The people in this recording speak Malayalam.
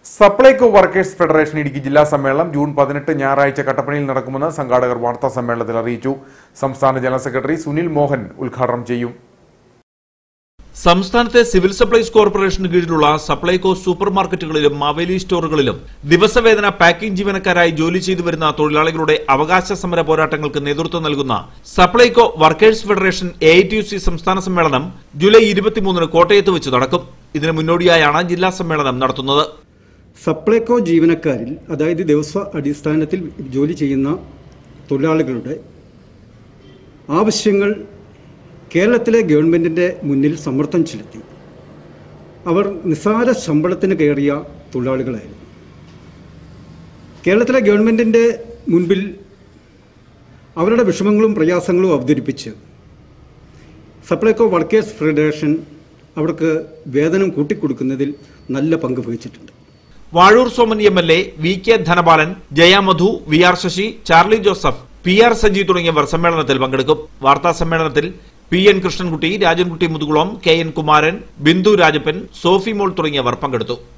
സപ്ലൈകോ വർക്കേഴ്സ് ഫെഡറേഷൻ ഇടുക്കി ജില്ലാ സമ്മേളനം ജൂൺ പതിനെട്ട് ഞായറാഴ്ച കട്ടപ്പനയിൽ നടക്കുമെന്ന് സംഘാടകർ വാർത്താ സമ്മേളനത്തിൽ അറിയിച്ചു സംസ്ഥാന ജനറൽ സെക്രട്ടറി സുനിൽ മോഹൻ ഉദ്ഘാടനം ചെയ്യും സംസ്ഥാനത്തെ സിവിൽ സപ്ലൈസ് കോർപ്പറേഷന് കീഴിലുള്ള സപ്ലൈകോ സൂപ്പർ മാർക്കറ്റുകളിലും മാവേലി സ്റ്റോറുകളിലും ദിവസവേതന പാക്കിംഗ് ജീവനക്കാരായി ജോലി ചെയ്തു വരുന്ന തൊഴിലാളികളുടെ അവകാശ സമര പോരാട്ടങ്ങൾക്ക് നേതൃത്വം നൽകുന്ന സപ്ലൈകോ വർക്കേഴ്സ് ഫെഡറേഷൻ എ സംസ്ഥാന സമ്മേളനം ജൂലൈ ഇരുപത്തിമൂന്നിന് കോട്ടയത്ത് വെച്ച് നടക്കും ഇതിന് മുന്നോടിയായാണ് ജില്ലാ സമ്മേളനം നടത്തുന്നത് സപ്ലൈകോ ജീവനക്കാരിൽ അതായത് ദിവസ അടിസ്ഥാനത്തിൽ ജോലി ചെയ്യുന്ന തൊഴിലാളികളുടെ ആവശ്യങ്ങൾ കേരളത്തിലെ ഗവൺമെൻറ്റിൻ്റെ മുന്നിൽ സമ്മർദ്ദം ചെലുത്തി അവർ നിസ്സാര ശമ്പളത്തിന് കയറിയ തൊഴിലാളികളായിരുന്നു കേരളത്തിലെ ഗവൺമെൻറ്റിൻ്റെ മുൻപിൽ അവരുടെ വിഷമങ്ങളും പ്രയാസങ്ങളും അവതരിപ്പിച്ച് സപ്ലൈകോ വർക്കേഴ്സ് ഫെഡറേഷൻ അവർക്ക് വേതനം കൂട്ടിക്കൊടുക്കുന്നതിൽ നല്ല പങ്ക് വഹിച്ചിട്ടുണ്ട് Vazhoor Soman M L A V K Dhanapalan Jayamadhu V R Sasi Charlie Joseph P R Saji തുടങ്ങിയവർ സമ്മേളനത്തിൽ പങ്കെടുക്കും വാർത്താ സമ്മേളനത്തിൽ P N Krishnankutty Rajankutty Muthukulam K N Kumaran Bindu Rajappan Sophie Mol തുടങ്ങിയവർ പങ്കെടുത്തു